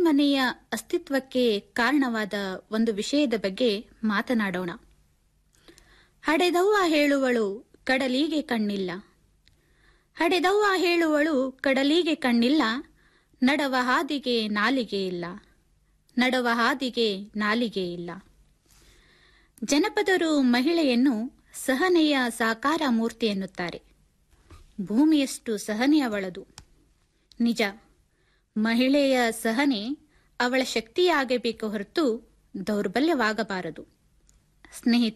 ಮನೆಯ ಅಸ್ತಿತ್ವಕ್ಕೆ ಕಾರಣವಾದ ಒಂದು ವಿಷಯದ ಬಗ್ಗೆ ಮಾತನಾಡೋಣ ಹಡೆದವ್ವ ಹೇಳುವಳು ಕಡಲಿಗೆ ಕಣ್ಣಿಲ್ಲ ಹಡೆದವ್ವ ಹೇಳುವಳು ಕಡಲಿಗೆ ಕಣ್ಣಿಲ್ಲ ನಡವ ಹಾದಿಗೆ ನಾಲಿಗೆ ಇಲ್ಲ ನಡವ ಹಾದಿಗೆ ನಾಲಿಗೆ ಇಲ್ಲ ಜನಪದರು ಮಹಿಳೆಯನ್ನು ಸಹನೆಯ ಸಾಕಾರ ಮೂರ್ತಿ ಎನ್ನುತ್ತಾರೆ ಭೂಮಿಯಷ್ಟು ಸಹನೆ ಅವಳದು ನಿಜ ಮಹಿಳೆಯ ಸಹನೆ ಅವಳ ಶಕ್ತಿಯಾಗಬೇಕು ಹೊರತು ದೌರ್ಬಲ್ಯವಾಗಬಾರದು ಸ್ನೇಹಿತರೆ